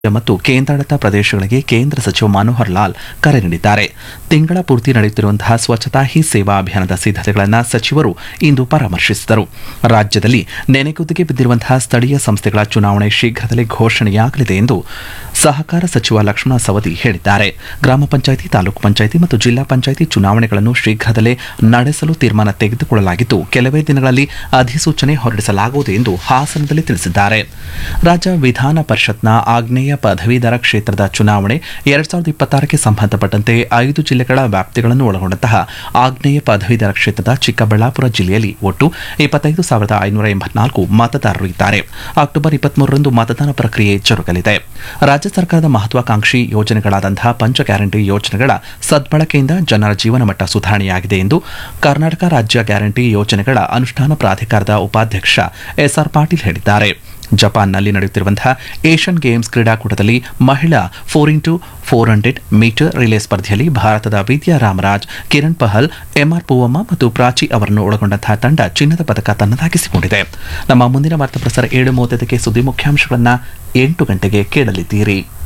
ಮತ್ತು ಕೇಂದ್ರಾಡಳಿತ ಪ್ರದೇಶಗಳಿಗೆ ಕೇಂದ್ರ ಸಚಿವ ಮನೋಹರ್ ಲಾಲ್ ಕರೆ ನೀಡಿದ್ದಾರೆ ತಿಂಗಳ ಪೂರ್ತಿ ನಡೆಯುತ್ತಿರುವಂತಹ ಸ್ವಚ್ಛತಾ ಹಿ ಸೇವಾ ಅಭಿಯಾನದ ಸಿದ್ಧತೆಗಳನ್ನು ಸಚಿವರು ಇಂದು ಪರಾಮರ್ಶಿಸಿದರು ರಾಜ್ಯದಲ್ಲಿ ನೆನೆಗುದಿಗೆ ಬಿದ್ದಿರುವಂತಹ ಸ್ಥಳೀಯ ಸಂಸ್ಥೆಗಳ ಚುನಾವಣೆ ಶೀಘ್ರದಲ್ಲೇ ಘೋಷಣೆಯಾಗಲಿದೆ ಎಂದು ಸಹಕಾರ ಸಚಿವ ಲಕ್ಷ್ಮಣ ಸವದಿ ಹೇಳಿದ್ದಾರೆ ಗ್ರಾಮ ಪಂಚಾಯಿತಿ ತಾಲೂಕು ಪಂಚಾಯಿತಿ ಮತ್ತು ಜಿಲ್ಲಾ ಪಂಚಾಯಿತಿ ಚುನಾವಣೆಗಳನ್ನು ಶೀಘ್ರದಲ್ಲೇ ನಡೆಸಲು ತೀರ್ಮಾನ ತೆಗೆದುಕೊಳ್ಳಲಾಗಿದ್ದು ಕೆಲವೇ ದಿನಗಳಲ್ಲಿ ಅಧಿಸೂಚನೆ ಹೊರಡಿಸಲಾಗುವುದು ಎಂದು ಹಾಸನದಲ್ಲಿ ತಿಳಿಸಿದ್ದಾರೆ ರಾಜ್ಯ ವಿಧಾನ ಪರಿಷತ್ನ ಆಗ್ನೇಯ ಪದವೀಧರ ಕ್ಷೇತ್ರದ ಚುನಾವಣೆ ಎರಡ್ ಸಾವಿರದ ಇಪ್ಪತ್ತಾರಕ್ಕೆ ಸಂಬಂಧಪಟ್ಟಂತೆ ಐದು ಜಿಲ್ಲೆಗಳ ವ್ಯಾಪ್ತಿಗಳನ್ನು ಒಳಗೊಂಡಂತಹ ಆಗ್ನೇಯ ಪದವೀಧರ ಕ್ಷೇತ್ರದ ಚಿಕ್ಕಬಳ್ಳಾಪುರ ಜಿಲ್ಲೆಯಲ್ಲಿ ಒಟ್ಟು ಇಪ್ಪತ್ತೈದು ಸಾವಿರದ ಐನೂರ ಎಂಬತ್ನಾಲ್ಕು ಮತದಾರರು ಇದ್ದಾರೆ ಅಕ್ಟೋಬರ್ ಇಪ್ಪತ್ಮೂರರಂದು ಮತದಾನ ಪ್ರಕ್ರಿಯೆ ಜರುಗಲಿದೆ ರಾಜ್ಯ ಸರ್ಕಾರದ ಮಹತ್ವಾಕಾಂಕ್ಷಿ ಯೋಜನೆಗಳಾದಂತಹ ಪಂಚ ಗ್ಯಾರಂಟಿ ಯೋಜನೆಗಳ ಸದ್ಬಳಕೆಯಿಂದ ಜನರ ಜೀವನ ಮಟ್ಟ ಸುಧಾರಣೆಯಾಗಿದೆ ಎಂದು ಕರ್ನಾಟಕ ರಾಜ್ಯ ಗ್ಯಾರಂಟಿ ಯೋಜನೆಗಳ ಅನುಷ್ಠಾನ ಪ್ರಾಧಿಕಾರದ ಉಪಾಧ್ಯಕ್ಷ ಎಸ್ಆರ್ ಪಾಟೀಲ್ ಹೇಳಿದ್ದಾರೆ ಜಪಾನ್ನಲ್ಲಿ ನಡೆಯುತ್ತಿರುವಂತಹ ಏಷ್ಯನ್ ಗೇಮ್ಸ್ ಕ್ರೀಡಾಕೂಟದಲ್ಲಿ ಮಹಿಳಾ four into four hundred metre relay ಸ್ಪರ್ಧೆಯಲ್ಲಿ ಭಾರತದ ವಿದ್ಯಾ ರಾಮರಾಜ್ ಕಿರಣ್ ಪಹಲ್ ಎಂಆರ್ ಪೂವಮ್ಮ ಮತ್ತು ಪ್ರಾಚಿ ಅವರನ್ನು ಒಳಗೊಂಡಂತಹ ತಂಡ ಚಿನ್ನದ ಪದಕ ತನ್ನದಾಗಿಸಿಕೊಂಡಿದೆ ನಮ್ಮ ಮುಂದಿನ ವಾರ್ತಾ ಪ್ರಸಾರ ಏಳು ಮೂವತ್ತೈದಕ್ಕೆ ಸುದ್ದಿ ಮುಖ್ಯಾಂಶಗಳನ್ನು ಎಂಟು ಗಂಟೆಗೆ ಕೇಳಲಿದ್ದೀರಿ